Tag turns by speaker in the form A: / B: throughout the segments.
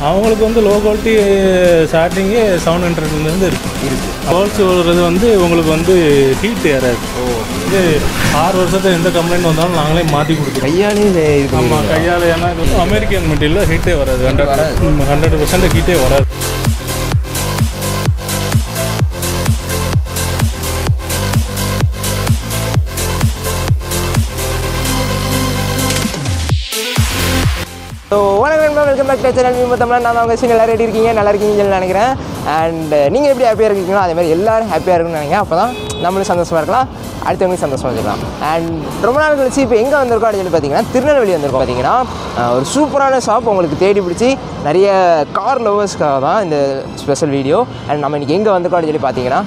A: அவங்களுக்கு வந்து low quality ஸ்டார்டிங்கே செவன் ஹண்ட்ரட்லேருந்து இருக்குது
B: இருக்கு
A: ஹோல்ஸ் வர்றது வந்து உங்களுக்கு வந்து ஹீட் ஏறாது இது ஆறு வருஷத்துல எந்த கம்ப்ளைண்ட் வந்தாலும் நாங்களே மாற்றி கொடுத்துருவோம்
B: கையாலே இது இது
A: ஆமாம்
B: பண்ணுவீங்களா?
A: கையால் ஏன்னா இது வந்து அமெரிக்கன் மெட்டீரியல் ஹீட்டே வராது
B: வராது.
A: ஹண்ட்ரட் ஹண்ட்ரட் பர்சன்ட் ஹீட்டே வராது
B: ஸோ வணக்கம் வெல்கம் பேக் டு சேனல் மீன் தமிழ் நான் அவங்க சீன் எல்லாரும் ரெடி இருக்கீங்க நல்லா இருக்கீங்கன்னு சொல்லி நினைக்கிறேன் அண்ட் நீங்கள் எப்படி ஹாப்பியாக இருக்கீங்களோ அதே மாதிரி எல்லாரும் ஹாப்பியாக இருக்குன்னு நினைக்கிறேன் அப்போ தான் நம்மளும் சந்தோஷமாக இருக்கலாம் அடுத்தவங்களுக்கு சந்தோஷமாக இருக்கலாம் அண்ட் ரொம்ப நாள் கழிச்சு இப்போ எங்கே வந்திருக்கோம் அப்படின்னு சொல்லி பார்த்தீங்கன்னா திருநெல்வேலி வந்திருக்கோம் பார்த்தீங்கன்னா அஹ், ஒரு சூப்பரான ஷாப் உங்களுக்கு தேடி பிடிச்சி நிறைய கார் லவர்ஸ்க்காக தான் இந்த ஸ்பெஷல் வீடியோ அண்ட் நம்ம இன்றைக்கி எங்கே வந்திருக்கோம் அப்படின்னு சொல்லி பார்த்தீங்கன்னா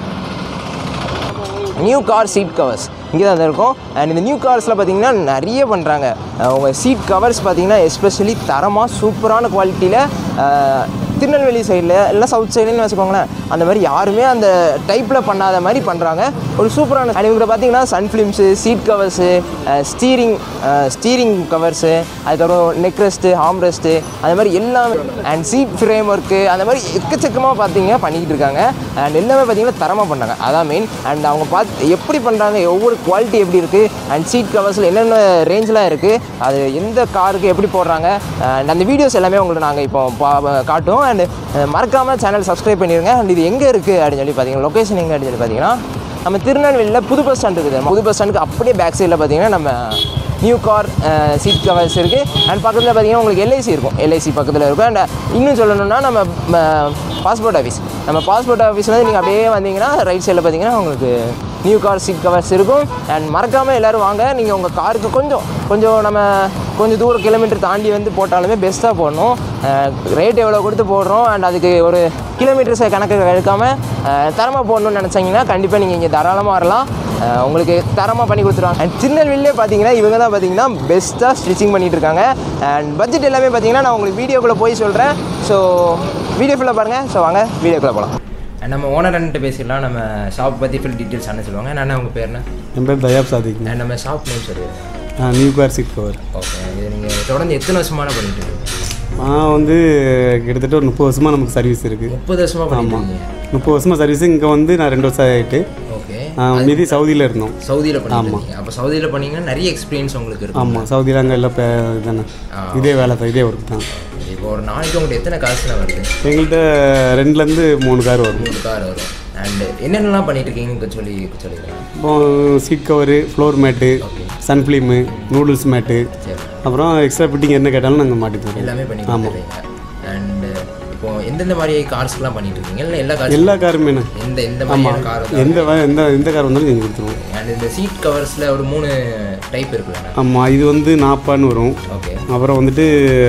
B: நியூ கார் சீட் கவர்ஸ் இங்கே தான் இருக்கும் அண்ட் இந்த நியூ கார்ஸில் பார்த்தீங்கன்னா நிறைய பண்ணுறாங்க உங்கள் சீட் கவர்ஸ் பார்த்தீங்கன்னா எஸ்பெஷலி தரமாக சூப்பரான குவாலிட்டியில் திருநெல்வேலி சைடில் இல்லை சவுத் சைடுன்னு வச்சுக்கோங்களேன் அந்த மாதிரி யாருமே அந்த டைப்பில் பண்ணாத மாதிரி பண்ணுறாங்க ஒரு சூப்பரான அண்ட் இவங்க பார்த்தீங்கன்னா sun films seat covers steering steering covers அதுக்கப்புறம் நெக் ரெஸ்ட்டு ஹார்ம் ரெஸ்ட்டு அந்த மாதிரி எல்லாமே அண்ட் சீட் ஃப்ரேம் ஒர்க்கு அந்த மாதிரி எக்கச்சக்கமாக பார்த்தீங்க பண்ணிக்கிட்டு இருக்காங்க அண்ட் எல்லாமே பார்த்தீங்கன்னா தரமாக பண்ணாங்க அதான் மெயின் அண்ட் அவங்க பார்த்து எப்படி பண்ணுறாங்க ஒவ்வொரு குவாலிட்டி எப்படி இருக்குது அண்ட் சீட் கவர்ஸில் என்னென்ன ரேஞ்செலாம் இருக்குது அது எந்த காருக்கு எப்படி போடுறாங்க அண்ட் அந்த வீடியோஸ் எல்லாமே உங்களுக்கு நாங்கள் இப்போ பா- காட்டுவோம் அண்ட் மறக்காமல் சேனல் சப்ஸ்கிரைப் பண்ணிடுங்க அண்ட் இது எங்கே இருக்குது அப்படின்னு சொல்லி பார்த்தீங்கன்னா லொக்கேஷன் எங்கே அப்படின்னு சொல்லி பார்த்தீங்கன்னா நம்ம திருநெல்வேலியில் புது பஸ் ஸ்டாண்ட் இருக்குது புது பஸ் ஸ்டாண்டுக்கு அப்படியே பேக் சைடில் பார்த்தீங்கன்னா நம்ம நியூ கார் சீட் கவர்ஸ் இருக்குது அண்ட் பக்கத்தில் பார்த்தீங்கன்னா உங்களுக்கு எல்ஐசி இருக்கும் எல்ஐசி பக்கத்தில் இருக்கும் அண்ட் இன்னும் சொல்லணும்னா நம்ம பாஸ்போர்ட் ஆஃபீஸ் நம்ம பாஸ்போர்ட் ஆஃபீஸ்லேருந்து நீங்கள் அப்படியே வந்தீங்கன்னா ரைட் சைடில் பார்த்தீங்கன்னா உங்களுக்கு நியூ கார் சீட் கவர்ஸ் இருக்கும் அண்ட் மறக்காமல் எல்லோரும் வாங்க நீங்கள் உங்கள் காருக்கு கொஞ்சம் கொஞ்சம் நம்ம கொஞ்சம் தூரம் கிலோமீட்டர் தாண்டி வந்து போட்டாலுமே பெஸ்ட்டாக போடணும் ரேட் எவ்வளோ கொடுத்து போடுறோம் அண்ட் அதுக்கு ஒரு கிலோமீட்டர்ஸை கணக்கு எடுக்காமல் தரமாக போடணும்னு நினச்சிங்கன்னா கண்டிப்பாக நீங்கள் இங்கே தாராளமாக வரலாம் அஹ் உங்களுக்கு தரமாக பண்ணி கொடுத்துருவாங்க அண்ட் திருநெல்வேலியே பார்த்தீங்கன்னா இவங்க தான் பார்த்தீங்கன்னா பெஸ்ட்டாக ஸ்டிச்சிங் பண்ணிட்டு இருக்காங்க அண்ட் பட்ஜெட் எல்லாமே பார்த்தீங்கன்னா நான் உங்களுக்கு வீடியோக்குள்ளே போய் சொல்கிறேன் ஸோ வீடியோ ஃபுல்லாக பாருங்கள் ஸோ வாங்க வீடியோக்குள்ளே போகலாம் நம்ம ஓனர் அண்ணிட்ட பேசிடலாம் நம்ம ஷாப் பற்றி ஃபுல் டீட்டெயில்ஸ் என்ன சொல்லுவாங்க நான் உங்கள் பேர் என்ன
C: என் பேர் தயாப் சாதிக்
B: And நம்ம ஷாப் நேம் சொல்லிடுறேன்
C: நான் new car seat cover
B: okay இது நீங்கள் தொடர்ந்து எத்தனை வருஷமான பண்ணிட்டு இருக்கீங்க
C: நான் வந்து கிட்டத்தட்ட ஒரு முப்பது வருஷமாக நமக்கு சர்வீஸ் இருக்குது
B: முப்பது வருஷமாக பண்ணிட்டு இருக்கீங்க
C: முப்பது வருஷமாக சர்வீஸ் இங்கே வந்து நான் ரெண்டு வருஷம் ஆகிட்டு
B: ஓகே
C: மீதி சவுதியில் இருந்தோம்
B: சவுதியில் பண்ணிட்டு இருக்கீங்க அப்போ சவுதியில் பண்ணீங்கன்னா நிறைய எக்ஸ்பீரியன்ஸ் உங்களுக்கு இருக்கும்
C: ஆமாம் சவுதியில் அங்கே எல்லாம் பே- இதுதானே இதே வேலை தான் இதே ஒர்க் தான்
B: இப்போ ஒரு நாளைக்கு உங்களுக்கு எத்தனை காசுலாம் வருது
C: எங்கள்கிட்ட ரெண்டுலேருந்து மூணு கார் வரும்
B: மூணு கார் வரும் அண்ட் என்னென்னலாம் பண்ணிட்டு இருக்கீங்கன்னு சொல்லி சொல்லிடுறேன்
C: இப்போ seat cover floor mat sun film noodles mat
B: சரி
C: அப்புறம் எக்ஸ்ட்ரா ஃபிட்டிங் என்ன கேட்டாலும் நாங்கள் மாட்டி தருவோம்
B: எல்லாமே பண்ணி கொடுத்துருவீங்க அண்ட் இப்போ எந்தெந்த மாதிரி கார்ஸ்க்குலாம் பண்ணிட்டு இருக்கீங்க இல்லை எல்லா கார்ஸ்
C: எல்லா காருமே
B: எந்த எந்த மாதிரியான கார்
C: எந்த வ- எந்த எந்த கார் வந்தாலும் செஞ்சு கொடுத்துருவோம்
B: அண்ட் இந்த சீட் கவர்ஸில் ஒரு மூணு டைப் இருக்குல்ல
C: ஆமாம் இது வந்து நாப்பான்னு வரும்
B: ஓகே
C: அப்புறம் வந்துட்டு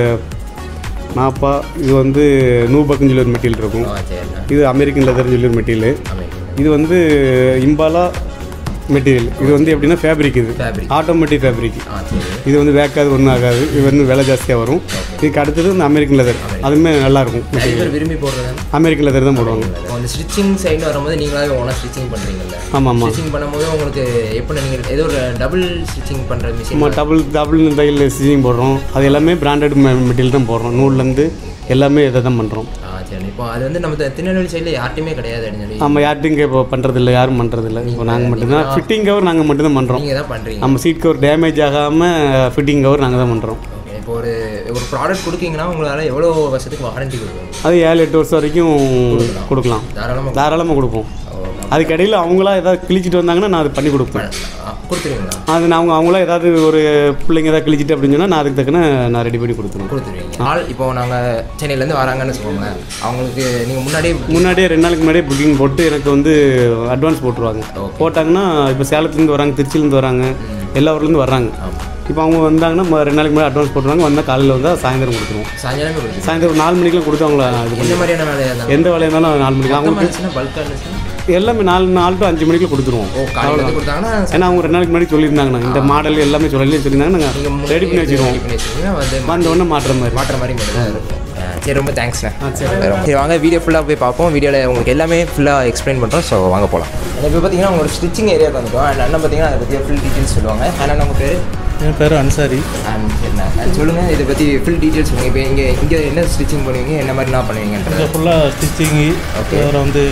C: நாப்பா இது வந்து நூபக்குன்னு சொல்லி ஒரு மெட்டீரியல் இருக்கும்
B: ஆ சரிண்ணா
C: இது அமெரிக்கன் லெதர்னு சொல்லி ஒரு மெட்டீரியல்
B: அமெரிக்கன்
C: இது வந்து இம்பாலா மெட்டீரியல் இது வந்து எப்படின்னா ஃபேப்ரிக் இது
B: ஃபேப்ரிக்
C: ஆட்டோமேட்டிக் ஃபேப்ரிக்
B: ஆ சரி
C: இது வந்து வேக்காது ஒன்றும் ஆகாது இது வந்து விலை ஜாஸ்தியாக வரும் இதுக்கு அடுத்தது வந்து அமெரிக்கன் லெதர் அதுவுமே நல்லாயிருக்கும்
B: நிறைய பேர் விரும்பி போடுறது
C: அமெரிக்கன் லெதர் தான் போடுவாங்க
B: இப்போ அந்த ஸ்டிச்சிங் சைடு வரும்போது நீங்களாவே ஓனாக ஸ்டிச்சிங் பண்ணுறீங்கல்ல
C: ஆமாம் ஆமாம்
B: ஸ்டிச்சிங் பண்ணும்போது உங்களுக்கு எப்படி நீங்கள் ஏதோ ஒரு டபுள் ஸ்டிச்சிங் பண்ணுற மிஷின்
C: நம்ம டபுள் டபுள் தையல் ஸ்டிச்சிங் போடுறோம் அது எல்லாமே பிராண்டட் மெட்டீரியல் தான் போடுறோம் நூல்லேருந்து எல்லாமே இதை தான் பண்ணுறோம்
B: ஆ சரி இப்போ அது வந்து நம்ம தி- திருநெல்வேலி சைடில் யார்ட்டையுமே கிடையாது அப்படின்னு சொல்லி
C: நம்ம யார்ட்டையும் இங்கே இப்போ பண்ணுறதில்ல யாரும் பண்ணுறதில்ல இப்போ நாங்கள் மட்டும்தான் ஃபிட்டிங் கவர் நாங்கள் மட்டும்தான் பண்ணுறோம்
B: நீங்கள் தான் பண்ணுறீங்க
C: நம்ம சீட் கவர் டேமேஜ் ஆகாமல் ஃபிட்டிங் கவர் நாங்கள் தான் பண்ணுறோம்
B: ஓகே இப்போ ஒரு ஒரு ப்ராடக்ட் கொடுக்கீங்கன்னா உங்களால் எவ்வளோ வருஷத்துக்கு வாரண்டி கொடுக்கணும்
C: அது ஏழு எட்டு வருஷம் வரைக்கும் கொடுக்கலாம்
B: தாராளமாக
C: தாராளமாக கொடுப்போம் அதுக்கு இடையில அவங்களா ஏதாவது கிழிச்சிட்டு வந்தாங்கன்னா நான் அது பண்ணி கொடுப்பேன்
B: கொடுத்துருவீங்களா
C: அது நான் அவங்க அவங்களா ஏதாவது ஒரு பிள்ளைங்க ஏதாவது கிழிச்சிட்டு அப்படின்னு சொன்னால் நான் அதுக்கு தக்கன நான் ரெடி பண்ணி கொடுத்துருவேன்
B: கொடுத்துருவீங்க ஆள் இப்போ நாங்கள் சென்னையிலேருந்து வராங்கன்னு சொல்லுவாங்களேன் அவங்களுக்கு நீங்கள் முன்னாடியே
C: முன்னாடியே ரெண்டு நாளுக்கு முன்னாடியே புக்கிங் போட்டு எனக்கு வந்து அட்வான்ஸ் போட்டுருவாங்க போட்டாங்கன்னா இப்போ சேலத்துலேருந்து வராங்க திருச்சியிலேருந்து வராங்க எல்லா ஊர்லேருந்து வர்றாங்க இப்போ அவங்க வந்தாங்கன்னா ம- ரெண்டு நாளைக்கு முன்னாடி அட்வான்ஸ் போட்டுருவாங்க வந்தால் காலையில் வந்தால் சாயந்தரம் கொடுத்துருவோம்
B: சாயங்காலமே கொடுத்துருவீங்க
C: சாயந்தரம் ஒரு நாலு மணிக்கெலாம் கொடுத்து அவங்கள இது பண்ணி
B: எந்த மாதிரியான வேலையாக இருந்தாலும்
C: எந்த வேலையாக இருந்தாலும் நாலு மணிக்கு அவங்களுக்கு
B: இருந்துச்சுன்னா பல்காக இருந்துச்சுன்னா
C: எல்லாமே நாலு நாலு டு அஞ்சு மணிக்குள்ள கொடுத்துருவோம்
B: ஓ காலையில் வந்து கொடுத்தாங்கன்னா
C: ஏன்னா அவங்க ரெண்டு நாளைக்கு முன்னாடி சொல்லியிருந்தாங்கண்ணா இந்த மாடல் எல்லாமே சொல்லி சொல்லியிருந்தாங்க நாங்கள் ரெடி பண்ணி வச்சிருவோம்
B: ரெடி பண்ணி வச்சுருக்கீங்கன்னா வந்து
C: வந்த உடனே மாட்டுற மாதிரி
B: மாட்டுற மாதிரி மட்டும் தான் இருக்கும் ஆ, சரி ரொம்ப தேங்க்ஸ்ண்ணே சரி வாங்க வீடியோ ஃபுல்லாக போய் பார்ப்போம் வீடியோவில் உங்களுக்கு எல்லாமே ஃபுல்லாக எக்ஸ்பிளைன் பண்ணுறோம் ஸோ வாங்க போகலாம் இப்போ பார்த்தீங்கன்னா உங்களோட ஸ்டிச்சிங் ஏரியாவுக்கு வந்துட்டோம் அண்ட் அண்ணன் பார்த்தீங்கன்னா அதை பற்றி ஃபுல் டீட்டெயில்ஸ் சொல்லுவாங்க அண்ணன் நம்ம பேர்
A: என் பேர் அன்சாரி
B: அண்ட் சரிண்ணா அண்ட் சொல்லுங்கள் இதை பற்றி ஃபுல் டீட்டெயில்ஸ் சொல்லுங்கள் இப்போ இங்கே இங்கே என்ன ஸ்டிச்சிங் பண்ணுவீங்க என்ன மாதிரி நான் பண்ணுவீங்கன்றது
A: இங்கே ஃபுல்லாக ஸ்டிச்சிங்கு
B: Okay.
A: வேறு வந்து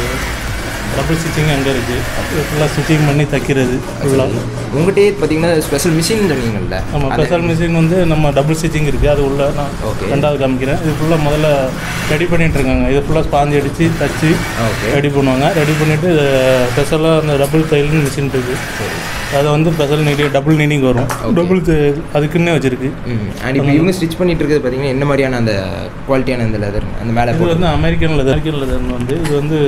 A: டபுள் ஸ்டிச்சிங் அங்கே இருக்குது ஃபுல்லாக ஸ்டிச்சிங் பண்ணி தைக்கிறது ஃபுல்லாக
B: உங்கள்கிட்டயே பார்த்தீங்கன்னா ஸ்பெஷல் மிஷின் சொன்னீங்கல்ல
A: நம்ம
B: அது-
A: ஸ்பெஷல் மிஷின் வந்து நம்ம டபுள் ஸ்டிச்சிங் இருக்குது அது உள்ள நான்
B: Okay.
A: ரெண்டாவது காமிக்கிறேன் இது ஃபுல்லாக முதல்ல ரெடி பண்ணிட்டு இருக்காங்க இது ஃபுல்லாக ஸ்பாஞ்ச் அடித்து தச்சு
B: ஓகே
A: ரெடி பண்ணுவாங்க ரெடி பண்ணிவிட்டு ஸ்பெஷலாக அந்த டபுள் தையல்னு மிஷின் இருக்குது அது வந்து ஸ்பெஷல் நீடிங் டபுள் நீடிங் வரும் டபுள் அதுக்குன்னே வச்சுருக்கு
B: ம் அண்ட் இப்போ இவங்க ஸ்டிச் பண்ணிட்டு இருக்கிறது பார்த்தீங்கன்னா என்ன மாதிரியான அந்த குவாலிட்டியான அந்த லெதர் அந்த மேலே
A: இது வந்து அமெரிக்கன் லெதர் அமெரிக்கன் லெதர் வந்து இது வந்து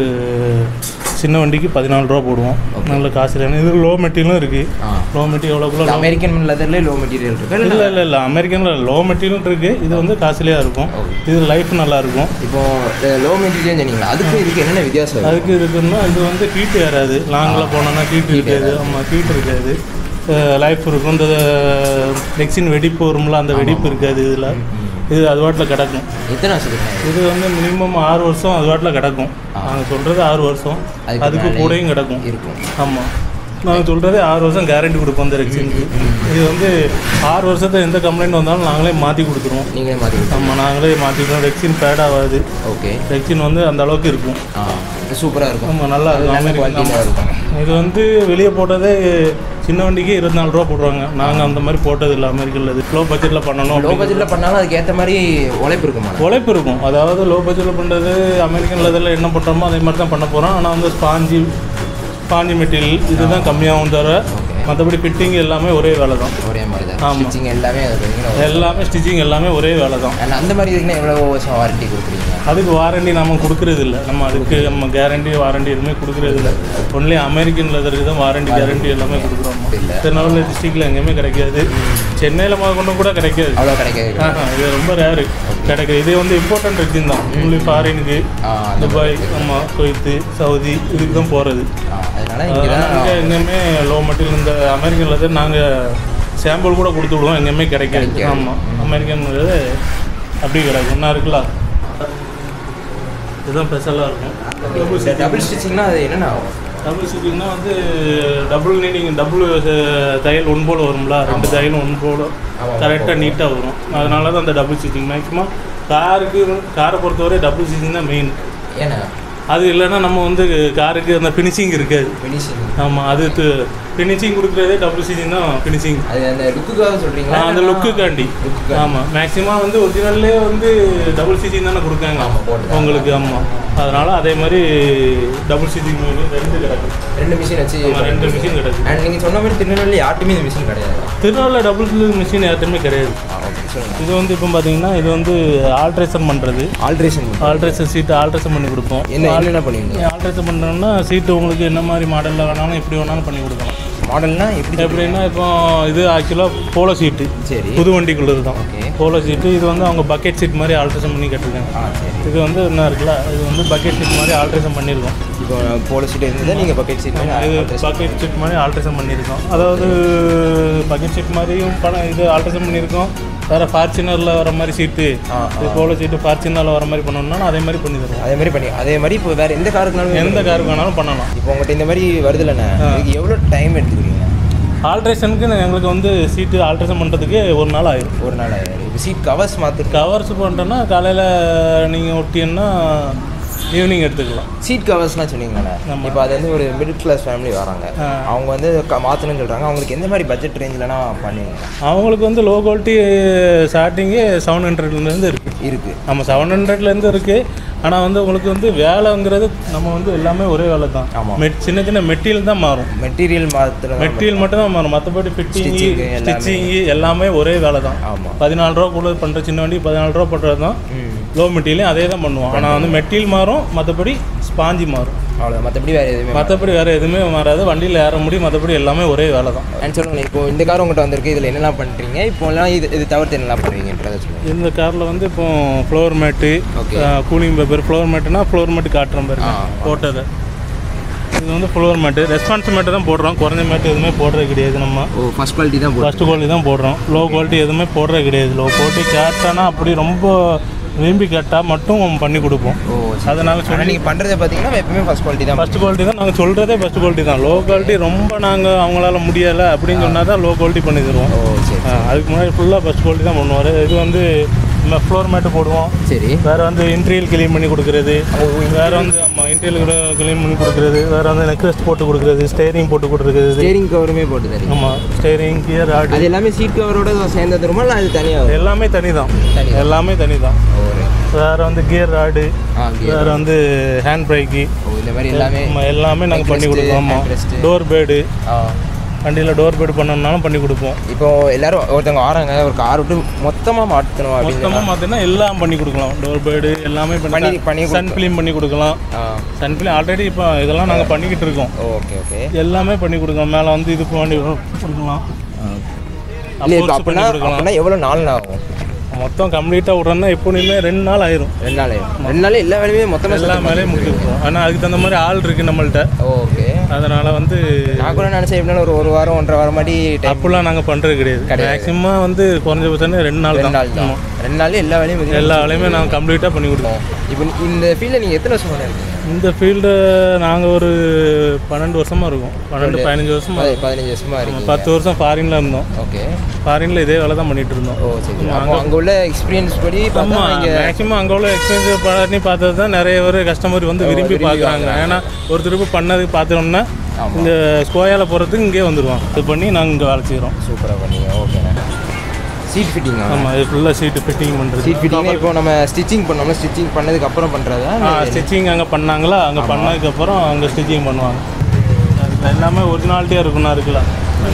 A: சின்ன வண்டிக்கு பதினாலு ரூபா போடுவோம் நல்ல காசுலான இது லோ மெட்டீரியலும் இருக்குது
B: ஆ
A: லோ மெட்டீரியல் எவ்வளோக்குள்ள
B: அமெரிக்கன் லெதர்லேயே லோ மெட்டீரியல் இருக்கு
A: இல்லை இல்லை இல்லை அமெரிக்கனில் லோ மெட்டீரியலும் இருக்குது இது வந்து காஸ்ட்லியாக இருக்கும் இது லைஃப் நல்லா இருக்கும்
B: இப்போ லோ மெட்டீரியல் சொன்னீங்களா அதுக்கு இதுக்கு என்னென்ன வித்தியாசம் இருக்கு?
A: அதுக்கு இருக்குன்னா இது வந்து ஹீட் ஏறாது லாங்கில் போனோன்னா ஹீட் இருக்காது ஆமாம் ஹீட் இருக்காது லைஃப் இருக்கும் இந்த நெக்ஸின் வெடிப்பு வரும்ல அந்த வெடிப்பு இருக்காது இதில் இது அது வாட்டில் கிடக்கும்
B: எத்தனை வருஷத்துக்கு
A: இது வந்து மினிமம் ஆறு வருஷம் அது வாட்டில் கிடக்கும் நாங்கள் சொல்கிறது ஆறு வருஷம்
B: அதுக்கு
A: அதுக்கு
B: மேலே
A: கூடயும் கிடக்கும்
B: இருக்கும்
A: ஆமாம் நாங்கள் சொல்கிறது ஆறு வருஷம் கேரண்டி கொடுப்போம் இந்த ரெக்ஸினுக்கு இது வந்து ஆறு வருஷத்தை எந்த கம்ப்ளைண்ட் வந்தாலும் நாங்களே மாற்றி கொடுத்துருவோம்
B: நீங்களே மாற்றி
A: ஆமாம் நாங்களே மாற்றிக்கிறோம் ரெக்ஸின் பேட் ஆகாது
B: ஓகே
A: ரெக்ஸின் வந்து அந்த அளவுக்கு இருக்கும்
B: ஆ இது சூப்பராக இருக்கும்
A: ஆமாம் நல்லா இருக்கும்
B: நல்ல
A: அமெரிக்கன்
B: குவாலிட்டியாக இருக்கும்
A: இது வந்து வெளியே போட்டதே சின்ன வண்டிக்கு இருபத்தி நாலு ரூபா போடுவாங்க நாங்கள் அந்த மாதிரி போட்டது இல்லை அமெரிக்கனில் இது லோ பட்ஜெட்டில் பண்ணணும்
B: லோ
A: அப்படிங்கிறது.
B: பட்ஜெட்டில் பண்ணாலும் அதுக்கு ஏற்ற மாதிரி உழைப்பு இருக்குமா
A: உழைப்பு இருக்கும் அதாவது லோ பட்ஜெட்டில் பண்ணுறது அமெரிக்கன் லெதரில் என்ன பண்ணுறோமோ அதே மாதிரி தான் பண்ண போகிறோம் ஆனால் வந்து ஸ்பாஞ்சி ஸ்பாஞ்சி மெட்டீரியல் இதுதான் கம்மியாகும் தவிர மற்றபடி ஃபிட்டிங் எல்லாமே ஒரே வேலை தான்
B: ஒரே மாதிரி தான்
A: ஆமா.
B: ஸ்டிச்சிங் எல்லாமே அது பார்த்தீங்கன்னா
A: எல்லாமே ஸ்டிச்சிங் எல்லாமே ஒரே வேலை தான்
B: அண்ட் அந்த மாதிரி இதுக்குன்னா எவ்வளோ வருஷம் வாரண்டி கொடுக்குறீங்க
A: அதுக்கு வாரண்டி நம்ம கொடுக்கறது இல்லை நம்ம அதுக்கு நம்ம கேரண்டி வாரண்டி எதுவுமே கொடுக்கறது இல்லை ஒன்லி அமெரிக்கன் லெதருக்கு தான் வாரண்டி கேரண்டி எல்லாமே கொடுக்குறோம்
B: இல்ல.
A: திருநெல்வேலி டிஸ்ட்ரிக்டில் எங்கேயுமே கிடைக்காது சென்னையில் கொண்டு கூட கிடைக்காது
B: அவ்வளோ கிடைக்காது
A: ஆஹா, இது ரொம்ப ரேரு கிடைக்கும் இது வந்து இம்பார்ட்டன்ட் ரெக்ஸின் தான் ஒன்லி ஃபாரினுக்கு
B: ஆ, அந்த
A: துபாய் ஆமாம் குவைத்து சவுதி இதுக்கு தான் போகிறது
B: ஆ, அதனால இங்கே தான்
A: இங்கே எங்கேயுமே லோ மெட்டீரியல் இந்த அமெரிக்கன் லெதர் நாங்கள் சாம்பிள் கூட கொடுத்து விடுவோம் எங்கேயுமே கிடைக்காது
B: கிடைக்காது.
A: ஆமாம் அமெரிக்கன் லெதர் அப்படி கிடைக்கும் என்ன இருக்குல்ல இதுதான் ஸ்பெஷலாக இருக்கும்
B: டபுள் ஸ்டிச்சிங்னா அது என்னென்ன ஆகும்
A: டபுள் ஸ்டிச்சிங்னா வந்து டபுள் நீடிங் டபுள் தையல் ஒன் போல் வரும்ல ரெண்டு தையலும் ஒன் போல்
B: ஆமா,
A: கரெக்டாக நீட்டாக வரும் அதனால தான் அந்த டபுள் ஸ்டிச்சிங் மேக்ஸிமம் காருக்கு காரை பொறுத்தவரை டபுள் ஸ்டிச்சிங் தான் மெயின்
B: ஏன்னா
A: அது இல்லைன்னா நம்ம வந்து காருக்கு அந்த ஃபினிஷிங் இருக்காது
B: ஃபினிஷிங்
A: ஆமாம் அது ஃபினிஷிங் கொடுக்குறதே டபுள் ஸ்டிச்சிங் தான் ஃபினிஷிங்
B: அது அந்த லுக்குக்காக சொல்கிறீங்களா
A: அந்த லுக்குக்காண்டி
B: லுக்குக்காண்டி.
A: ஆமாம் மேக்ஸிமம் வந்து ஒரிஜினல்லே வந்து டபுள் ஸ்டிச்சிங் தானே கொடுக்காங்க
B: ஆமா, போட்டுருக்காங்க.
A: உங்களுக்கு ஆமாம் அதனால் அதே மாதிரி டபுள் ஸ்டிச்சிங் ரெண்டு கிடக்கு
B: ரெண்டு மிஷின் வச்சு
A: ஆமா, ரெண்டு machine கிடக்கு.
B: அண்ட் நீங்கள் சொன்ன மாதிரி திருநெல்வேலி யார்ட்டுமே இந்த மிஷின் கிடையாது
A: திருநாளில் டபுள் மிஷின் யார்ட்டுமே கிடையாது
B: ஓகே சொல்லுங்கள்
A: இது வந்து இப்போ பார்த்தீங்கன்னா இது வந்து ஆல்ட்ரேஷன் பண்ணுறது
B: ஆல்ட்ரேஷன்
A: ஆல்ட்ரேஷன் சீட்டு ஆல்ட்ரேஷன் பண்ணி கொடுப்போம்
B: என்ன என்னென்ன பண்ணுவீங்க
A: ஆல்ட்ரேஷன் பண்ணோம்னா சீட்டு உங்களுக்கு என்ன மாதிரி மாடலில் வேணாலும் எப்படி வேணாலும் பண்ணி கொடுக்கலாம்
B: மாடல்னா எப்படி
A: எப்படின்னா இப்போ இது ஆக்சுவலாக போலோ சீட்டு
B: சரி
A: புது வண்டிக்குள்ளது தான்
B: ஓகே
A: போலோ சீட்டு இது வந்து அவங்க பக்கெட் சீட் மாதிரி ஆல்ட்ரேஷன் பண்ணி கட்டிருக்காங்க
B: ஆ சரி
A: இது வந்து என்ன இருக்குல்ல இது வந்து பக்கெட் சீட் மாதிரி ஆல்ட்ரேஷன் பண்ணியிருக்கோம்
B: இப்போ போல சீட் இருந்தது நீங்கள் பக்கெட் சீட்
A: இது பக்கெட் சீட் மாதிரி ஆல்ட்ரேஷன் பண்ணியிருக்கோம் அதாவது பக்கெட் சீட் மாதிரியும் படம் இது ஆல்ட்ரேஷன் பண்ணியிருக்கோம் வேறு ஃபார்ச்சுனரில் வர மாதிரி சீட்டு
B: ஆ,
A: இது போலோ சீட்டு ஃபார்ச்சுனரில் வர மாதிரி பண்ணணும்னா அதே மாதிரி பண்ணி தருவோம்
B: அதே மாதிரி பண்ணி அதே மாதிரி இப்போ வேறு எந்த காருக்குனாலும்
A: எந்த காருக்கு வேணாலும் பண்ணலாம்
B: இப்போ உங்கள்கிட்ட இந்த மாதிரி வருதுல்லண்ணே இதுக்கு எவ்வளோ டைம் எடுத்துக்கிறீங்க
A: ஆல்ட்ரேஷனுக்கு எங்களுக்கு வந்து சீட்டு ஆல்ட்ரேஷன் பண்ணுறதுக்கு ஒரு நாள் ஆயிடும்
B: ஒரு நாள் இப்போ சீட் கவர்ஸ் மாற்று
A: கவர்ஸ் பண்ணிட்டோன்னா காலையில் நீங்கள் ஒட்டிங்கன்னா ஈவினிங் எடுத்துக்கலாம்
B: சீட் கவர்ஸ்லாம் சொன்னீங்கண்ணே
A: ஆமா.
B: இப்போ அது வந்து ஒரு மிடில் கிளாஸ் ஃபேமிலி வராங்க
A: ஆ.
B: அவங்க வந்து க- மாற்றணும்னு சொல்கிறாங்க அவங்களுக்கு எந்த மாதிரி பட்ஜெட் ரேஞ்சில்னா பண்ணுவீங்க
A: அவங்களுக்கு வந்து லோ குவாலிட்டி ஸ்டார்டிங்கே செவன் ஹண்ட்ரட்லேருந்து இருக்குது
B: இருக்குது
A: நம்ம செவன் ஹண்ட்ரட்லேருந்து இருக்குது ஆனால் வந்து உங்களுக்கு வந்து வேலைங்கிறது நம்ம வந்து எல்லாமே ஒரே வேலை தான்
B: ஆமா.
A: மெட் சின்ன சின்ன மெட்டீரியல் தான் மாறும்
B: மெட்டீரியல் மாற்றுறது
A: மெட்டீரியல் மட்டும் தான் மாறும் மற்றபடி ஃபிட்டிங்கு
B: Stitching எல்லாமே.
A: ஸ்டிச்சிங்கு எல்லாமே ஒரே வேலை தான்
B: ஆமாம்
A: பதினாலு ரூபா கூட பண்ணுற சின்ன வண்டி பதினாலு ரூபா பண்ணுறது தான்
B: ம்
A: லோ மெட்டீரியல் அதே தான் பண்ணுவோம் ஆனால் வந்து மெட்டீரியல் மாறும் மற்றபடி ஸ்பாஞ்சி மாறும்
B: அவ்வளோ மற்றபடி வேறு எதுவுமே
A: மற்றபடி வேறு எதுவுமே மாறாது வண்டியில் ஏற முடியும் மற்றபடி எல்லாமே ஒரே வேலை தான்
B: அண்ட் சொல்லுங்கள் இப்போ இந்த கார் உங்கள்கிட்ட வந்திருக்கு இதில் என்னெல்லாம் பண்ணுறீங்க இப்போ எல்லாம் இது இது தவிர்த்து என்னெல்லாம் பண்ணுவீங்கன்றதை சொல்லுங்கள்
A: இந்த காரில் வந்து இப்போ floor mat
B: Okay.
A: Cooling paper floor மேட்டுனா ஃப்ளோர் மேட்டு காட்டுறோம் பாருங்க
B: ஆ.
A: போட்டது இது வந்து ஃப்ளோர் மேட்டு ரெஸ்பான்ஸ் மேட்டு தான் போடுறோம் குறைஞ்ச மேட்டு எதுவுமே போடுறது கிடையாது நம்ம
B: ஓ ஃபஸ்ட் குவாலிட்டி தான் போட்டு
A: ஃபஸ்ட்டு குவாலிட்டி தான் போடுறோம் லோ குவாலிட்டி எதுவுமே போடுறது கிடையாது லோ குவாலிட்டி கேட்டானா அப்படி ரொம்ப விரும்பி கேட்டால் மட்டும் பண்ணி கொடுப்போம்
B: ஓ
A: அதனால
B: ஆனால் நீங்கள் பண்ணுறது பார்த்தீங்கன்னா எப்பவுமே ஃபஸ்ட் குவாலிட்டி தான்
A: ஃபஸ்ட் குவாலிட்டி தான் நாங்கள் சொல்கிறதே ஃபஸ்ட் குவாலிட்டி தான் லோ குவாலிட்டி ரொம்ப நாங்கள் அவங்களால முடியலை அப்படின்னு சொன்னால் தான் லோ குவாலிட்டி பண்ணி தருவோம்
B: ஓ சரி
A: ஆ, அதுக்கு முன்னாடி ஃபுல்லாக ஃபஸ்ட் குவாலிட்டி தான் பண்ணுவார் இது வந்து நம்ம ஃப்ளோர் மேட்டு போடுவோம்
B: சரி
A: வேறு வந்து இன்டீரியல் க்ளீன் பண்ணி கொடுக்குறது வேறு வந்து ஆமாம் இன்டீரியல் க்ளீன் பண்ணி கொடுக்குறது வேறு வந்து நெக்லஸ் போட்டு கொடுக்குறது ஸ்டேரிங் போட்டு கொடுக்குறது
B: ஸ்டேரிங் கவருமே போட்டு தரீங்க
A: ஆமாம் ஸ்டேரிங் கியர் ஆடு
B: அது எல்லாமே சீட் கவரோட சேர்ந்து தருமா இல்லை அது தனியாக
A: எல்லாமே தனி தான்
B: தனி.
A: எல்லாமே தனி தான்
B: ஒரு
A: வேறு வந்து கியர் ராடு
B: ஆ gear.
A: வேறு வந்து ஹேண்ட் பிரேக்கு
B: ஓ இந்த மாதிரி எல்லாமே
A: எல்லாமே நாங்கள் பண்ணி
B: Necklace,
A: கொடுப்போம் ஆமாம்
B: necklace.
A: டோர் பேடு
B: ஆ
A: வண்டியில் டோர் பேடு பண்ணணும்னாலும் பண்ணி கொடுப்போம்
B: இப்போ எல்லாரும் ஒருத்தவங்க ஆறாங்க ஒரு கார் விட்டு மொத்தமாக மாற்றணும் அப்படின்னு
A: மொத்தமாக பார்த்தீங்கன்னா எல்லாம் பண்ணி கொடுக்கலாம் டோர் பேடு எல்லாமே
B: பண்ணி- பண்ணி
A: பண்ணி சன் ஃபிலிம் பண்ணி கொடுக்கலாம்
B: ஆ
A: சன் ஃபிலிம் ஆல்ரெடி இப்போ இதெல்லாம் நாங்கள் பண்ணிக்கிட்டு இருக்கோம்
B: ஓகே ஓகே
A: எல்லாமே பண்ணி கொடுக்கலாம் மேலே வந்து இது பண்ணி கொடுக்கலாம்
B: இல்லை இப்போ
A: Upholds
B: அப்படின்னா
A: பண்ணி கொடுக்கலாம்
B: அப்படின்னா எவ்வளோ நாள் ஆகும்
A: மொத்தம் கம்ப்ளீட்டாக விட்றோன்னா எப்போதுமே ரெண்டு நாள் ஆயிரும்
B: ரெண்டு நாள் ஆயிடும் ரெண்டு நாள் எல்லா வேலையுமே மொத்தமாக
A: எல்லா மேலேயும் முடிச்சிருக்கோம் ஆனால் அதுக்கு தகுந்த மாதிரி ஆள் இருக்குது நம்மள்ட்ட
B: ஓகே
A: அதனால் வந்து
B: நான் கூட நினச்சேன் எப்படின்னா ஒரு ஒரு வாரம் ஒன்றரை வாரம் மாதிரி டைம்
A: அப்படிலாம் நாங்கள் பண்ணுறது கிடையாது மேக்ஸிமம் வந்து குறைஞ்சபட்சம் ரெண்டு நாள்
B: ரெண்டு
A: தான்
B: நாள் தான் ரெண்டு நாள் எல்லா வேலையும் முடிஞ்சிடும்.
A: எல்லா வேலையுமே நாங்கள் கம்ப்ளீட்டாக பண்ணி கொடுப்போம்
B: இப்போ இந்த ஃபீல்டில் நீங்கள் எத்தனை வருஷம் இருக்கீங்க
A: இந்த ஃபீல்டு நாங்கள் ஒரு பன்னெண்டு வருஷமாக இருக்கோம் பன்னெண்டு பதினஞ்சு வருஷமா
B: பதி- பதினஞ்சு வருஷமா இருக்கீங்க
A: பத்து வருஷம் ஃபாரினில் இருந்தோம்
B: ஓகே
A: ஃபாரினில் இதே வேலை தான் பண்ணிட்டு இருந்தோம்
B: ஓ சரி அப்போ அங்கே உள்ள எக்ஸ்பீரியன்ஸ் படி பார்த்தா
A: ஆமாம்
B: இங்கே
A: மேக்ஸிமம் அங்கே உள்ள எக்ஸ்பீரியன்ஸ் பண்ணி பார்த்தது தான் நிறைய பேர் கஸ்டமர் வந்து விரும்பி பார்க்குறாங்க ஏன்னா ஒரு திருப்பு பண்ணது பார்த்தோம்னா இந்த ஸ்கோயாவில் போகிறதுக்கு இங்கே வந்துடுவோம் இது பண்ணி நாங்கள் இங்கே வேலை செய்கிறோம்
B: சூப்பராக பண்ணீங்க ஓகேண்ணா சீட் ஃபிட்டிங்கா
A: ஆமாம் இது ஃபுல்லாக சீட்டு ஃபிட்டிங் பண்ணுறது
B: சீட் ஃபிட்டிங்னா இப்போ நம்ம ஸ்டிச்சிங் பண்ணோம்னா ஸ்டிச்சிங் பண்ணதுக்கு அப்புறம் பண்ணுறதா
A: ஸ்டிச்சிங் அங்கே பண்ணாங்களா அங்கே பண்ணதுக்கப்புறம் அங்கே ஸ்டிச்சிங் பண்ணுவாங்க அது எல்லாமே ஒரிஜினாலிட்டியாக இருக்கும்னா இருக்கலாம்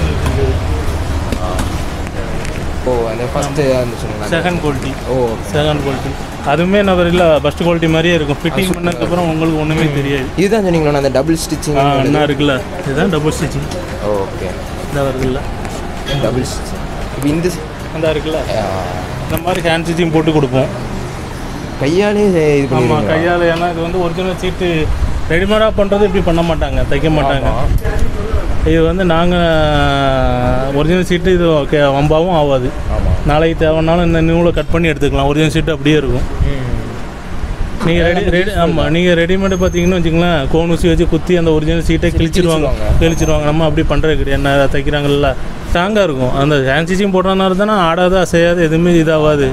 B: ஓ அந்த ஃபஸ்ட்டு அந்த சொன்னீங்க
A: செகண்ட் குவாலிட்டி
B: ஓ
A: செகண்ட் குவாலிட்டி அதுவுமே நம்ம இல்லை ஃபஸ்ட் குவாலிட்டி மாதிரியே இருக்கும் ஃபிட்டிங் பண்ணதுக்கப்புறம் உங்களுக்கு ஒன்றுமே தெரியாது
B: இதுதான் சொன்னீங்களா அந்த டபுள் ஸ்டிச்சிங்
A: ஆ என்ன இருக்குல்ல இதுதான் டபுள் ஸ்டிச்சிங்
B: ஓகே
A: இதாக இருக்குல்ல
B: டபுள் ஸ்டிச்சிங் இப்போ இந்த
A: அந்த இருக்குல்ல
B: ஆ,
A: இந்த மாதிரி ஹேண்ட் ஸ்டிச்சிங் போட்டு கொடுப்போம்
B: கையாலே இது
A: ஆமாம்
B: பண்ணுவீங்க
A: கையால் ஏன்னா இது வந்து ஒரிஜினல் சீட்டு ரெடிமேடாக பண்ணுறது இப்படி பண்ண மாட்டாங்க தைக்க மாட்டாங்க இது வந்து நாங்கள் ஒரிஜினல் சீட்டு இது ஓகே வம்பாவும் ஆகாது
B: ஆமாம்
A: நாளைக்கு தேவைன்னாலும் இந்த நூலை கட் பண்ணி எடுத்துக்கலாம் ஒரிஜினல் சீட்டு அப்படியே இருக்கும் நீங்கள் ரெடி ரெடி ஆமாம் நீங்கள் ரெடிமேடு பார்த்தீங்கன்னு வச்சுங்களேன் கோன் ஊசி வச்சு குத்தி அந்த ஒரிஜினல் சீட்டை கிழிச்சிருவாங்க கிழிச்சிருவாங்க நம்ம அப்படி பண்ணுறது கிடையாது என்ன தைக்கிறாங்கல்ல ஸ்ட்ராங்காக இருக்கும் அந்த ஹேண்ட் ஸ்டிச்சிங் போடுறதுனால தானே ஆடாது அசையாது எதுவுமே இதாகாது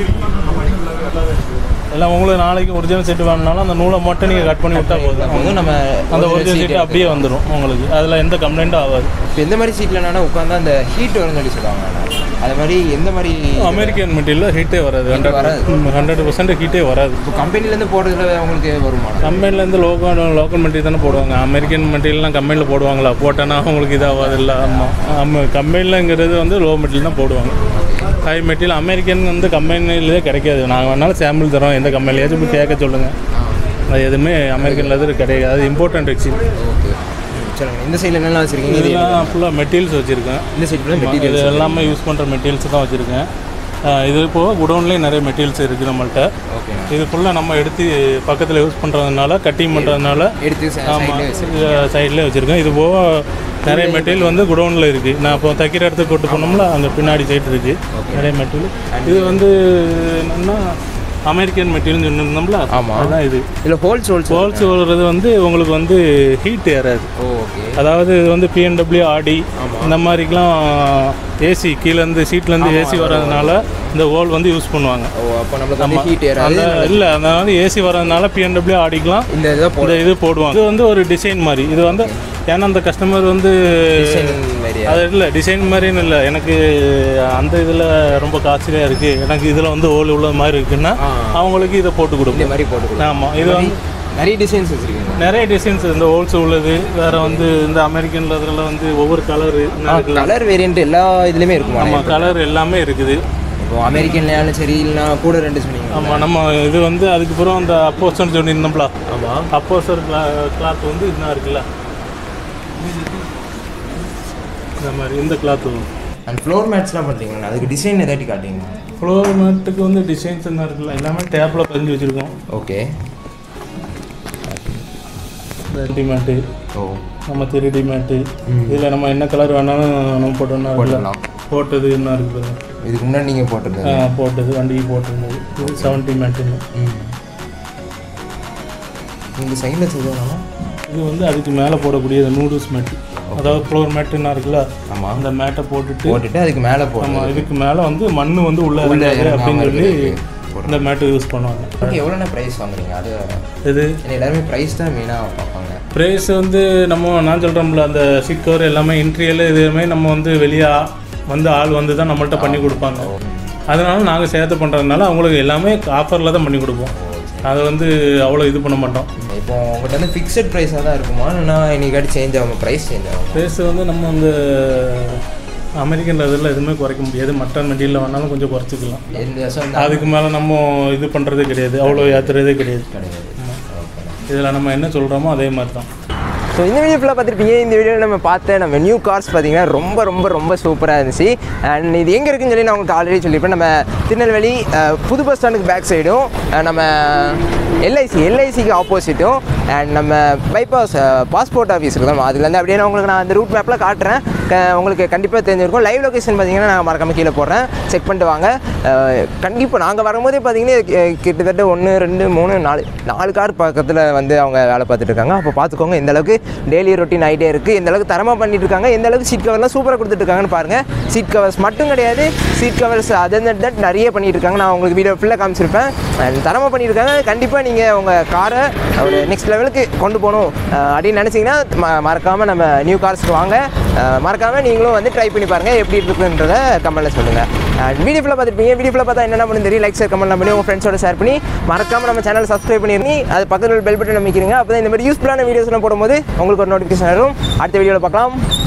A: எல்லாம் உங்களுக்கு நாளைக்கு ஒரிஜினல் செட்டு வேணுனாலும் அந்த நூலை மட்டும் நீங்கள் கட் பண்ணி விட்டா போதும்
B: போதும் நம்ம
A: அந்த ஒரிஜினல் சீட்டு அப்படியே வந்துடும் உங்களுக்கு அதில் எந்த கம்ப்ளைண்ட்டும் ஆகாது
B: இப்போ எந்த மாதிரி சீட்டில் என்னன்னா உட்காந்தா அந்த ஹீட் வரும்னு சொல்லி சொல்லுவாங்க ஆனா. அது மாதிரி எந்த மாதிரி
A: அமெரிக்கன் மெட்டீரியல் ஹீட்டே வராது ஹண்ட்ரட்
B: வராது.
A: ஹண்ட்ரட் பர்சன்ட் ஹீட்டே வராது
B: இப்போ கம்பெனிலேருந்து போடுறதுல உங்களுக்கு வருமானம்
A: கம்பெனிலேருந்து லோக்கல் லோக்கல் மெட்டீரியல் தானே போடுவாங்க அமெரிக்கன் மெட்டீரியல்லாம் கம்பெனியில் போடுவாங்களா போட்டேன்னா அவங்களுக்கு இதாகாது இல்லை ஆமாம் ஆமாம் கம்பெனிலங்கிறது வந்து லோ மெட்டீரியல் தான் போடுவாங்க ஹை மெட்டீரியல் அமெரிக்கன் வந்து கம்பெனிலே கிடைக்காது நாங்கள் வேணாலும் சாம்பிள் தரோம் எந்த கம்பெனிலையாச்சும் போய் கேட்க சொல்லுங்கள் அது எதுவுமே அமெரிக்கனில் எதுவும் கிடையாது அது இம்பார்ட்டன்ட் எக்ஸின்
B: ஓகே சொல்லுங்கள் இந்த சைடில் என்னெல்லாம் வச்சுருக்கீங்க இது
A: இதெல்லாம் ஃபுல்லாக மெட்டீரியல்ஸ் வச்சுருக்கேன்
B: இந்த சைடு ஃபுல்லாக
A: இது
B: மெட்டீரியல்
A: எல்லாமே யூஸ் பண்ணுற மெட்டீரியல்ஸ் தான் வச்சுருக்கேன் இது போக குடோன்லேயும் நிறைய மெட்டீரியல்ஸ் இருக்குது நம்மள்ட்ட
B: ஓகே
A: இது ஃபுல்லாக நம்ம எடுத்து பக்கத்தில் யூஸ் பண்ணுறதுனால கட்டிங் பண்ணுறதுனால
B: எடுத்து
A: ஆமாம்
B: சைடில்
A: சைட்லேயே வச்சுருக்கேன் இது போக நிறைய மெட்டீரியல் வந்து குடோனில் இருக்குது நான் இப்போ தைக்கிற இடத்துக்கு கொண்டு போனோம்ல அங்கே பின்னாடி சைடு இருக்குது நிறைய மெட்டீரியல் இது வந்து என்னன்னா அமெரிக்கன் மெட்டீரியல் சொன்னிருந்தோம்ல
B: ஆமா.
A: அதுதான் இது
B: இதில் ஹோல்ஸ் ஹோல்ஸ்
A: ஹோல்ஸ் வர்றது வந்து உங்களுக்கு வந்து ஹீட் ஏறாது
B: ஓ ஓகே
A: அதாவது இது வந்து பிஎன்டபிள்யூ ஆடி இந்த மாதிரிக்கெலாம் ஏசி கீழேருந்து சீட்லேருந்து ஏசி வர்றதுனால இந்த ஹோல் வந்து யூஸ் பண்ணுவாங்க
B: ஓ அப்போ நம்மளுக்கு வந்து ஹீட் ஏறாது
A: அந்த இல்லை அதனால ஏசி வர்றதுனால பிஎன்டபிள்யூ ஆடிக்கலாம்
B: இந்த இதை போட
A: இந்த இது போடுவாங்க இது வந்து ஒரு டிசைன் மாதிரி இது வந்து ஏன்னா அந்த கஸ்டமர் வந்து
B: டிசைன் மாதிரி
A: அது இல்லை டிசைன் மாதிரின்னு இல்லை எனக்கு அந்த இதில் ரொம்ப காஸ்ட்லியாக இருக்குது எனக்கு இதில் வந்து ஓல் உள்ள மாதிரி இருக்குன்னா
B: ஆ.
A: அவங்களுக்கு இதை போட்டு
B: இந்த
A: கொடுப்போம்
B: மாதிரி போட்டு
A: ஆமாம் இது வந்து
B: நிறைய டிசைன்ஸ் வச்சுருக்கீங்க
A: நிறைய டிசைன்ஸ் இந்த ஹோல்ஸ் உள்ளது வேற வந்து இந்த அமெரிக்கன்ல அதில் வந்து ஒவ்வொரு கலரு
B: கலர் வேரியன்ட் எல்லா இதுலேயுமே இருக்குமா
A: ஆமாம் கலர் எல்லாமே இருக்குது
B: இப்போ அமெரிக்கன்லையாலும் சரி இல்லைனா கூட ரெண்டு சொன்னீங்க
A: ஆமாம் நம்ம இது வந்து அதுக்கப்புறம் அந்த அப்போசர்னு சொல்லியிருந்தோம்ல
B: ஆமாம்
A: அப்போசர் கிளா கிளாத் வந்து இதுதான் இருக்குல்ல இந்த மாதிரி இந்த கிளாத்
B: அண்ட் ஃப்ளோர் மேட்ஸ்லாம் பண்ணுறீங்களா அதுக்கு டிசைன் எதாட்டி காட்டுங்க
A: ஃப்ளோர் மேட்டுக்கு வந்து டிசைன்ஸ் என்ன இருக்குல்ல எல்லாமே டேப்பில் பதிஞ்சு வச்சுருக்கோம்
B: ஓகே
A: ரெடி மேட்டு
B: ஓ
A: நம்ம த்ரீ மேட்டு இதில் நம்ம என்ன கலர் வேணாலும் நம்ம போட்டோம்னா இருக்குல்ல
B: போட்டுக்கலாம்
A: போட்டது என்ன இருக்குது
B: இதுக்கு முன்னாடி நீங்கள் போட்டிருந்தீங்க
A: ஆஹ் போட்டது வண்டிக்கு போட்டிருந்தது இது செவன்ட்டி மேட்டுன்னு
B: இந்த சைடில் சொல்லுவாங்க
A: இது வந்து அதுக்கு மேலே போடக்கூடிய நூடுல்ஸ் மேட்டு அதாவது ஃப்ளோர் மேட்டுன்னா இருக்குல்ல
B: ஆமாம்
A: அந்த மேட்டை போட்டுட்டு
B: போட்டுட்டு அதுக்கு மேலே போடணும்
A: ஆமாம் இதுக்கு மேலே வந்து மண் வந்து உள்ள இறங்காது அப்படின்னு சொல்லி இந்த மேட்டு யூஸ் பண்ணுவாங்க
B: ஓகே எவ்வளோண்ணா ப்ரைஸ் வாங்குறீங்க அது
A: இது
B: ஏன்னா எல்லாருமே ப்ரைஸ் தான் மெயினாக பார்ப்பாங்க
A: ப்ரைஸ் வந்து நம்ம நான் சொல்கிறோம்ல அந்த சீட் கவர் எல்லாமே இன்ட்ரியல் இதுவுமே நம்ம வந்து வெளியே வந்து ஆள் வந்து தான் நம்மள்ட்ட பண்ணி கொடுப்பாங்க அதனால நாங்கள் சேர்த்து பண்ணுறதுனால அவங்களுக்கு எல்லாமே ஆஃபரில் தான் பண்ணி கொடுப்போம் அதை வந்து அவ்வளோ இது பண்ண மாட்டோம்
B: இப்போ உங்கள்கிட்ட வந்து ஃபிக்ஸட் ப்ரைஸாக தான் இருக்குமா இல்லைன்னா இன்னைக்காட்டி சேஞ்ச் ஆகும் ப்ரைஸ் சேஞ்ச் ஆகும்
A: ப்ரைஸ் வந்து நம்ம அந்த அமெரிக்கன் இதில் எதுவுமே குறைக்க முடியாது மட்டன் மெட்டீரியல் வேணாலும் கொஞ்சம் குறைச்சிக்கலாம்
B: எந்த வருஷம் வந்து
A: அதுக்கு மேலே நம்ம இது பண்ணுறதே கிடையாது அவ்வளோ ஏற்றுறதே கிடையாது
B: கிடையாது
A: இதில் நம்ம என்ன சொல்கிறோமோ அதே மாதிரி தான்
B: ஸோ இந்த வீடியோ ஃபுல்லாக பார்த்துருப்பீங்க இந்த வீடியோவில் நம்ம பார்த்த நம்ம நியூ கார்ஸ் பார்த்தீங்கன்னா ரொம்ப ரொம்ப ரொம்ப சூப்பராக இருந்துச்சு அண்ட் இது எங்கே இருக்குன்னு சொல்லி நான் உங்களுக்கு ஆல்ரெடி சொல்லியிருப்பேன் நம்ம திருநெல்வேலி அஹ், புது பஸ் ஸ்டாண்டுக்கு பேக் சைடும் நம்ம எல்ஐசி எல்ஐசிக்கு ஆப்போசிட்டும் அண்ட் நம்ம பைபாஸ் பாஸ்போர்ட் ஆஃபீஸ் இருக்கும் அதுலேருந்து அப்படியே நான் உங்களுக்கு நான் அந்த ரூட் மேப்பில் காட்டுறேன் க- உங்களுக்கு கண்டிப்பாக தெரிஞ்சிருக்கும் லைவ் லொகேஷன் பார்த்தீங்கன்னா நான் மறக்காம கீழே போடுறேன் செக் பண்ணிட்டு வாங்க கண்டிப்பாக நாங்கள் வரும்போதே பார்த்தீங்கன்னா கி- கிட்டத்தட்ட ஒன்று ரெண்டு மூணு நாலு நாலு கார் பக்கத்தில் வந்து அவங்க வேலை பார்த்துட்டு இருக்காங்க அப்போ பார்த்துக்கோங்க எந்த அளவுக்கு டெய்லி ரொட்டீன் ஆகிட்டே இருக்குது எந்த அளவுக்கு தரமாக பண்ணிட்டு இருக்காங்க எந்த அளவுக்கு சீட் கவர்லாம் சூப்பராக கொடுத்துட்டு இருக்காங்கன்னு பாருங்கள் சீட் கவர்ஸ் மட்டும் கிடையாது சீட் கவர்ஸ் அதர் தட் நிறைய பண்ணிட்டு இருக்காங்க நான் உங்களுக்கு வீடியோ ஃபுல்லாக காமிச்சிருப்பேன் And தரமாக பண்ணியிருக்காங்க கண்டிப்பாக நீங்கள் உங்கள் காரை ஒரு நெக்ஸ்ட் லெவலுக்கு கொண்டு போகணும் அஹ் அப்படின்னு நினச்சிங்கன்னா ம மறக்காமல் நம்ம நியூ கார்ஸ்க்கு வாங்க மறக்காமல் நீங்களும் வந்து ட்ரை பண்ணி பாருங்கள் எப்படி இருக்குன்றத கமெண்ட்டில் சொல்லுங்கள் வீடியோ ஃபுல்லாக பார்த்துருப்பீங்க வீடியோ ஃபுல்லாக பார்த்தா என்னென்ன பண்ணி தெரியும் லைக் ஷேர் கமெண்ட் பண்ணி உங்கள் ஃப்ரெண்ட்ஸோட ஷேர் பண்ணி மறக்காமல் நம்ம சேனல் சப்ஸ்கிரைப் பண்ணிருங்க அது பக்கத்தில் பெல் பட்டன் அமைக்கிறீங்க அப்போ தான் இந்த மாதிரி யூஸ்ஃபுல்லான வீடியோஸ்லாம் போடும்போது உங்களுக்கு ஒரு நோட்டிஃபிகேஷன் வரும் அடுத்த வீடியோவில் பார்க்கலாம்